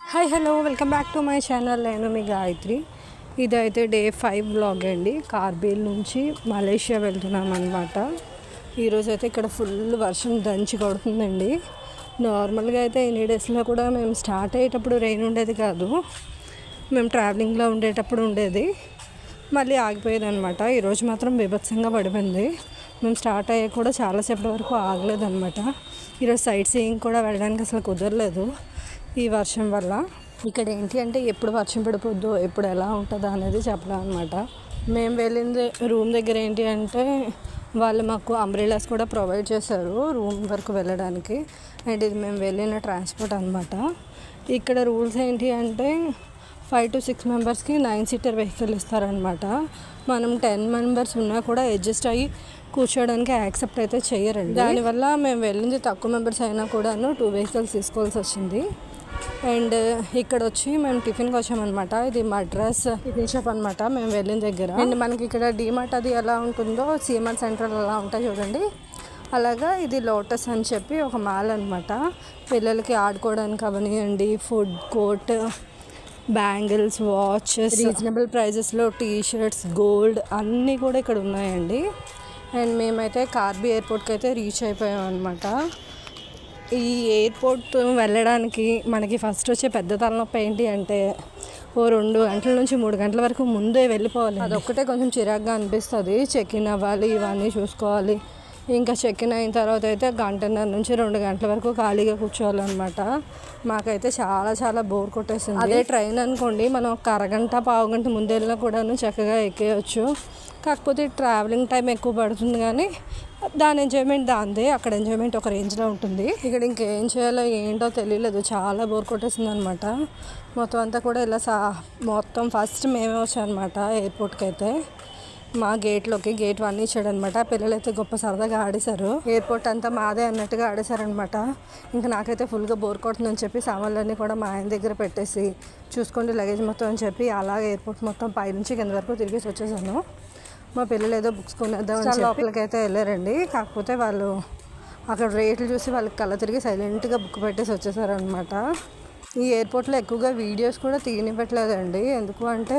hi hello welcome back to my channel నేను మీ గాయత్రి ఇదైతే డే ఫైవ్ బ్లాగ్ అండి కార్బేల్ నుంచి మలేషియా వెళ్తున్నాం అనమాట ఈరోజు అయితే ఇక్కడ ఫుల్ వర్షం దంచి కొడుతుందండి నార్మల్గా అయితే ఎన్ని డేస్లో కూడా మేము స్టార్ట్ అయ్యేటప్పుడు రెయిన్ ఉండేది కాదు మేము ట్రావెలింగ్లో ఉండేటప్పుడు ఉండేది మళ్ళీ ఆగిపోయేది అనమాట ఈరోజు మాత్రం బీభత్సంగా పడిపోయింది మేము స్టార్ట్ అయ్యే కూడా చాలాసేపటి వరకు ఆగలేదన్నమాట ఈరోజు సైట్ సీయింగ్ కూడా వెళ్ళడానికి అసలు కుదరలేదు ఈ వర్షం వల్ల ఇక్కడ ఏంటి అంటే ఎప్పుడు వర్షం పడిపోద్దో ఎప్పుడు ఎలా ఉంటుందో అనేది చెప్పలేం అనమాట మేము వెళ్ళింది రూమ్ దగ్గర ఏంటి అంటే వాళ్ళు మాకు అంబ్రెలాస్ కూడా ప్రొవైడ్ చేశారు రూమ్ వరకు వెళ్ళడానికి అండ్ ఇది మేము వెళ్ళిన ట్రాన్స్పోర్ట్ అనమాట ఇక్కడ రూల్స్ ఏంటి అంటే ఫైవ్ టు సిక్స్ మెంబర్స్కి నైన్ సీటర్ వెహికల్ ఇస్తారనమాట మనం టెన్ మెంబర్స్ ఉన్నా కూడా అడ్జస్ట్ అయ్యి కూర్చోడానికి యాక్సెప్ట్ అయితే చేయరండి దానివల్ల మేము వెళ్ళింది తక్కువ మెంబర్స్ అయినా కూడాను టూ వెహికల్స్ తీసుకోవాల్సి వచ్చింది అండ్ ఇక్కడ వచ్చి మేము టిఫిన్కి వచ్చామన్నమాట ఇది మద్రాస్ టిఫిన్ షాప్ అనమాట మేము వెళ్ళిన దగ్గర అండ్ మనకి ఇక్కడ డిమార్ట్ అది ఎలా ఉంటుందో సిఎంఆర్ సెంట్రల్ అలా ఉంటాయి చూడండి అలాగా ఇది లోటస్ అని చెప్పి ఒక మాల్ అనమాట పిల్లలకి ఆడుకోవడానికి అవనివ్వండి food court bangles watches reasonable ప్రైజెస్లో టీ షర్ట్స్ గోల్డ్ అన్నీ కూడా ఇక్కడ ఉన్నాయండి అండ్ మేమైతే కార్బీ ఎయిర్పోర్ట్కి అయితే రీచ్ అయిపోయాం అనమాట ఈ ఎయిర్పోర్ట్ వెళ్ళడానికి మనకి ఫస్ట్ వచ్చే పెద్ద తలనొప్పి ఏంటి అంటే ఓ రెండు గంటల నుంచి మూడు గంటల వరకు ముందే వెళ్ళిపోవాలి అదొక్కటే కొంచెం చిరాగ్గా అనిపిస్తుంది చెక్ ఇన్ అవ్వాలి ఇవన్నీ చూసుకోవాలి ఇంకా చెక్ ఇన్ అయిన తర్వాత అయితే గంటన్నర నుంచి రెండు గంటల వరకు ఖాళీగా కూర్చోవాలన్నమాట మాకైతే చాలా చాలా బోర్ కొట్టేసింది అదే ట్రైన్ అనుకోండి మనం ఒక అరగంట పావు గంట ముందు వెళ్ళినా కూడాను చక్కగా ఎక్కేయచ్చు కాకపోతే ట్రావెలింగ్ టైం ఎక్కువ పడుతుంది కానీ దాని ఎంజాయ్మెంట్ దాందే అక్కడ ఎంజాయ్మెంట్ ఒక రేంజ్లో ఉంటుంది ఇక్కడ ఇంకేం చేయాలో ఏంటో తెలియలేదు చాలా బోర్ కొట్టేసింది అనమాట మొత్తం అంతా కూడా ఇలా సా మొత్తం ఫస్ట్ మేమే వచ్చాం అనమాట ఎయిర్పోర్ట్కి అయితే మా గేట్లోకి గేట్ వన్ ఇచ్చాడు అనమాట పిల్లలైతే గొప్ప సరదాగా ఆడేశారు ఎయిర్పోర్ట్ అంతా మాదే అన్నట్టుగా ఆడేశారనమాట ఇంకా నాకైతే ఫుల్గా బోర్ కొడుతుందని చెప్పి సామాన్లన్నీ కూడా మా ఆయన దగ్గర పెట్టేసి చూసుకోండి లగేజ్ మొత్తం అని చెప్పి అలాగే ఎయిర్పోర్ట్ మొత్తం పైనుంచి కింద వరకు తిరిగేసి వచ్చేసాను మా పిల్లలు ఏదో బుక్స్ కొనేద్దాం అని లోపలికి అయితే వెళ్ళారండి కాకపోతే వాళ్ళు అక్కడ రేట్లు చూసి వాళ్ళకి కళ్ళ తిరిగి సైలెంట్గా బుక్ పెట్టేసి వచ్చేసారనమాట ఈ ఎయిర్పోర్ట్లో ఎక్కువగా వీడియోస్ కూడా తీయనివ్వట్లేదండి ఎందుకు అంటే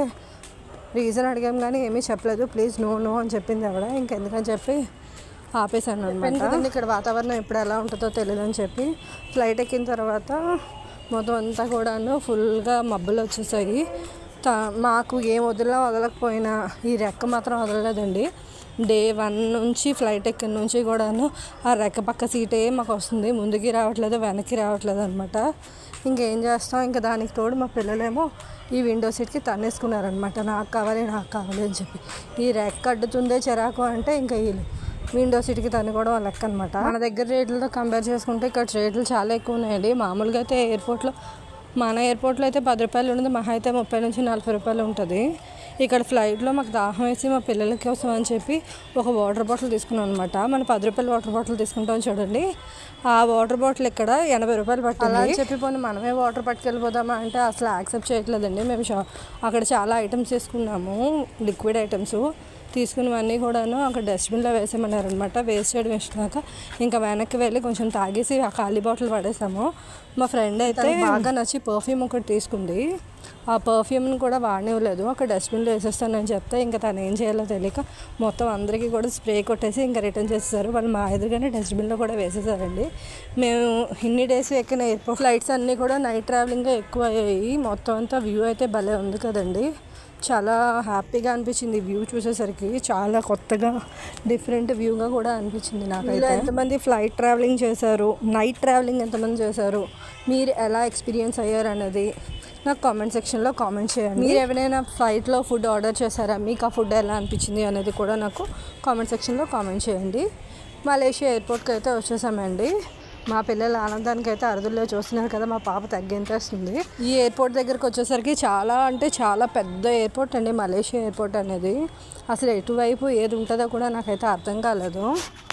రీజన్ అడిగాం కానీ ఏమీ చెప్పలేదు ప్లీజ్ నో నో అని చెప్పింది ఆవిడ ఇంకెందుకని చెప్పి ఆపేసాను అనమాట ఇక్కడ వాతావరణం ఎప్పుడు ఎలా ఉంటుందో తెలియదు అని చెప్పి ఫ్లైట్ ఎక్కిన తర్వాత మొత్తం అంతా కూడాను ఫుల్గా మబ్బులు వచ్చేసాయి తా మాకు ఏం వదిలినా వదలకపోయినా ఈ రెక్క మాత్రం వదలలేదండి డే వన్ నుంచి ఫ్లైట్ ఎక్కిన నుంచి కూడాను ఆ రెక్క పక్క సీటే మాకు వస్తుంది ముందుకి రావట్లేదు వెనక్కి రావట్లేదు అనమాట ఇంకేం చేస్తాం ఇంకా దానికి తోడు మా పిల్లలేమో ఈ విండో సీట్కి తన్నేసుకున్నారనమాట నాకు కావాలి నాకు కావాలి అని చెప్పి ఈ రెక్క అడ్డుతుందే చిరాకు అంటే ఇంకా వీళ్ళు విండో సీట్కి తన్నుకోవడం వాళ్ళ లెక్క అనమాట మన దగ్గర రేట్లతో కంపేర్ చేసుకుంటే ఇక్కడ రేట్లు చాలా ఎక్కువ ఉన్నాయండి మామూలుగా అయితే ఎయిర్పోర్ట్లో మన ఎయిర్పోర్ట్లో అయితే పది రూపాయలు ఉంటుంది మహా అయితే ముప్పై నుంచి నలభై రూపాయలు ఉంటుంది ఇక్కడ ఫ్లైట్లో మాకు దాహం వేసి మా పిల్లల కోసం అని చెప్పి ఒక వాటర్ బాటిల్ తీసుకున్నాం అనమాట మన పది రూపాయల వాటర్ బాటిల్ తీసుకుంటాం చూడండి ఆ వాటర్ బాటిల్ ఇక్కడ ఎనభై రూపాయలు పట్టింది అలా అని చెప్పి పోనీ మనమే వాటర్ పట్టుకెళ్ళిపోదామా అంటే అసలు యాక్సెప్ట్ చేయట్లేదండి మేము షా అక్కడ చాలా ఐటమ్స్ తీసుకున్నాము లిక్విడ్ ఐటమ్స్ తీసుకున్నవన్నీ కూడాను అక్కడ డస్ట్బిన్లో వేసామన్నారనమాట వేస్ట్ చేయడం వేసినాక ఇంకా వెనక్కి వెళ్ళి కొంచెం తాగేసి ఆ ఖాళీ బాటిల్ పడేసాము మా ఫ్రెండ్ అయితే బాగా నచ్చి పర్ఫ్యూమ్ ఒకటి తీసుకుంది ఆ పర్ఫ్యూమ్ని కూడా వాడనివ్వలేదు అక్కడ డస్ట్బిన్లో వేసేస్తానని చెప్తే ఇంకా తను ఏం చేయాలో తెలియక మొత్తం అందరికీ కూడా స్ప్రే కొట్టేసి ఇంకా రిటర్న్ చేసేసారు వాళ్ళు మా ఎదురుగానే డస్ట్బిన్లో కూడా వేసేసారండి మేము ఇన్ని డేస్ ఎక్కిన ఎయిర్పోర్ట్ ఫ్లైట్స్ అన్నీ కూడా నైట్ ట్రావెలింగ్ ఎక్కువ అయ్యాయి మొత్తం అంతా వ్యూ అయితే భలే ఉంది కదండి చాలా హ్యాపీగా అనిపించింది వ్యూ చూసేసరికి చాలా కొత్తగా డిఫరెంట్ వ్యూగా కూడా అనిపించింది నాకైతే ఎంతమంది ఫ్లైట్ ట్రావెలింగ్ చేశారు నైట్ ట్రావెలింగ్ ఎంతమంది చేశారు మీరు ఎలా ఎక్స్పీరియన్స్ అయ్యారు అనేది నాకు కామెంట్ సెక్షన్లో కామెంట్ చేయండి మీరు ఎవరైనా ఫ్లైట్లో ఫుడ్ ఆర్డర్ చేశారా మీకు ఆ ఫుడ్ ఎలా అనిపించింది అనేది కూడా నాకు కామెంట్ సెక్షన్లో కామెంట్ చేయండి మలేషియా ఎయిర్పోర్ట్కి అయితే వచ్చేసామండి మా పిల్లల ఆనందానికి అయితే అరుదుల్లో చూస్తున్నారు కదా మా పాప తగ్గించేస్తుంది ఈ ఎయిర్పోర్ట్ దగ్గరకు వచ్చేసరికి చాలా అంటే చాలా పెద్ద ఎయిర్పోర్ట్ అండి మలేషియా ఎయిర్పోర్ట్ అనేది అసలు ఎటువైపు ఏది ఉంటుందో కూడా నాకైతే అర్థం కాలేదు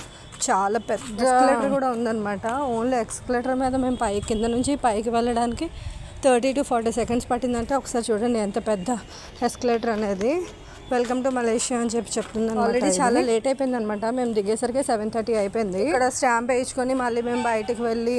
చాలా పెద్ద ఎక్స్కలేటర్ కూడా ఉందన్నమాట ఓన్లీ ఎక్స్కలేటర్ మీద మేము పై కింద నుంచి పైకి వెళ్ళడానికి థర్టీ టు ఫార్టీ సెకండ్స్ పట్టిందంటే ఒకసారి చూడండి ఎంత పెద్ద ఎస్కలేటర్ అనేది వెల్కమ్ టు మలేషియా అని చెప్పి చెప్తుంది ఆల్రెడీ చాలా లేట్ అయిపోయింది అనమాట మేము దిగేసరికి సెవెన్ థర్టీ అయిపోయింది ఇక్కడ స్టాంప్ వేయించుకొని మళ్ళీ మేము బయటికి వెళ్ళి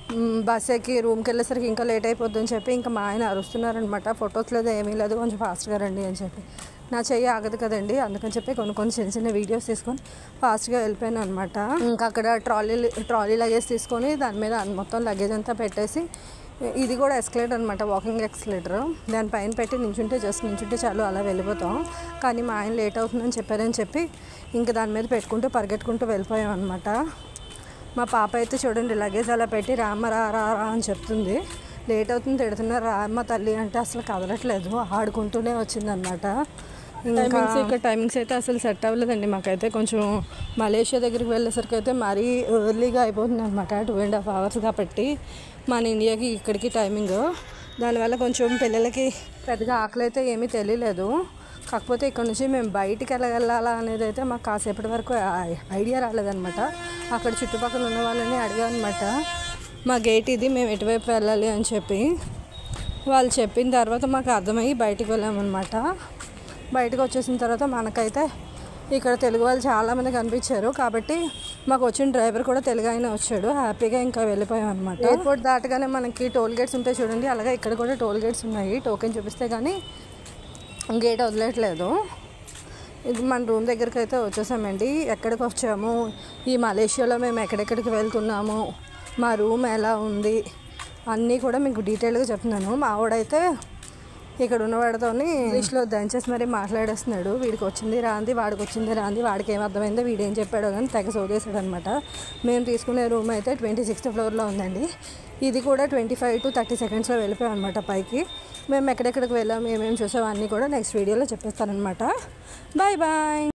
మ్, బస్ ఎక్కి రూమ్కి వెళ్ళేసరికి ఇంకా లేట్ అయిపోద్ది అని చెప్పి ఇంకా మా ఆయన అరుస్తున్నారనమాట ఫొటోస్ లేదు ఏమీ లేదు కొంచెం ఫాస్ట్గా రండి అని చెప్పి నా చెయ్యి ఆగదు కదండి అందుకని చెప్పి కొన్ని కొన్ని చిన్న చిన్న వీడియోస్ తీసుకొని ఫాస్ట్గా వెళ్ళిపోయాను అనమాట ఇంకా అక్కడ ట్రాలీ ట్రాలీ లగేజ్ తీసుకొని దాని మీద మొత్తం లగేజ్ అంతా పెట్టేసి ఇది కూడా ఎస్కలేటర్ అనమాట వాకింగ్ ఎక్స్కలేటర్ దాని పైన పెట్టి నించుంటే జస్ట్ నించుంటే చాలు అలా వెళ్ళిపోతాం కానీ మా ఆయన లేట్ అవుతుందని చెప్పారని చెప్పి ఇంకా దాని మీద పెట్టుకుంటూ పరిగెట్టుకుంటూ వెళ్ళిపోయాం అనమాట మా పాప అయితే చూడండి లగేజ్ అలా పెట్టి రామ్మ రా రా రా అని చెప్తుంది లేట్ అవుతుంది తిడుతున్నారు రామ్మ తల్లి అంటే అసలు కదలట్లేదు ఆడుకుంటూనే వచ్చిందనమాట ఇంకా ఇక్కడ టైమింగ్స్ అయితే అసలు సెట్ అవ్వలేదండి మాకైతే కొంచెం మలేషియా దగ్గరికి వెళ్ళేసరికి అయితే మరీ ఎర్లీగా అయిపోతుంది అనమాట టూ అండ్ హాఫ్ అవర్స్ కాబట్టి మన ఇండియాకి ఇక్కడికి టైమింగ్ దానివల్ల కొంచెం పిల్లలకి పెద్దగా ఆకలి అయితే ఏమీ తెలియలేదు కాకపోతే ఇక్కడ నుంచి మేము బయటికి వెళ్ళగలాలా అనేది అయితే మాకు కాసేపటి వరకు ఐ- ఐడియా రాలేదనమాట అక్కడ చుట్టుపక్కల ఉన్న వాళ్ళని అడిగామన్నమాట మా గేట్ ఇది మేము ఎటువైపు వెళ్ళాలి అని చెప్పి వాళ్ళు చెప్పిన తర్వాత మాకు అర్థమయ్యి బయటికి వెళ్ళామన్నమాట బయటకు వచ్చేసిన తర్వాత మనకైతే ఇక్కడ తెలుగు వాళ్ళు చాలామంది కనిపించారు కాబట్టి మాకు వచ్చిన డ్రైవర్ కూడా తెలుగు ఆయన వచ్చాడు హ్యాపీగా ఇంకా వెళ్ళిపోయాం అనమాట ఎయిర్పోర్ట్ దాటగానే మనకి టోల్ గేట్స్ ఉంటాయి చూడండి అలాగే ఇక్కడ కూడా టోల్ గేట్స్ ఉన్నాయి టోకెన్ చూపిస్తే కానీ గేట్ వదిలేట్లేదు ఇది మన రూమ్ దగ్గరికి అయితే వచ్చేసామండి ఎక్కడికి వచ్చాము ఈ మలేషియాలో మేము ఎక్కడెక్కడికి వెళ్తున్నాము మా రూమ్ ఎలా ఉంది అన్నీ కూడా మీకు డీటెయిల్గా చెప్తున్నాను మా ఆవిడైతే ఇక్కడ ఉన్నవాడితో ఇంగ్లీష్లో దంచేసి మరి మాట్లాడేస్తున్నాడు వీడికి వచ్చింది రాంది వాడికి వచ్చింది రాంది వాడికి ఏం అర్థమైందో వీడు ఏం చెప్పాడో కానీ తెగ సోదేశాడు అనమాట మేము తీసుకునే రూమ్ అయితే ట్వంటీ సిక్స్త్ ఫ్లోర్లో ఉందండి ఇది కూడా ట్వంటీ ఫైవ్ టు థర్టీ సెకండ్స్లో వెళ్ళిపోయాం అనమాట పైకి మేము ఎక్కడెక్కడికి వెళ్ళాము ఏమేమి చూసాము అన్నీ కూడా నెక్స్ట్ వీడియోలో చెప్పేస్తానమాట బాయ్ బాయ్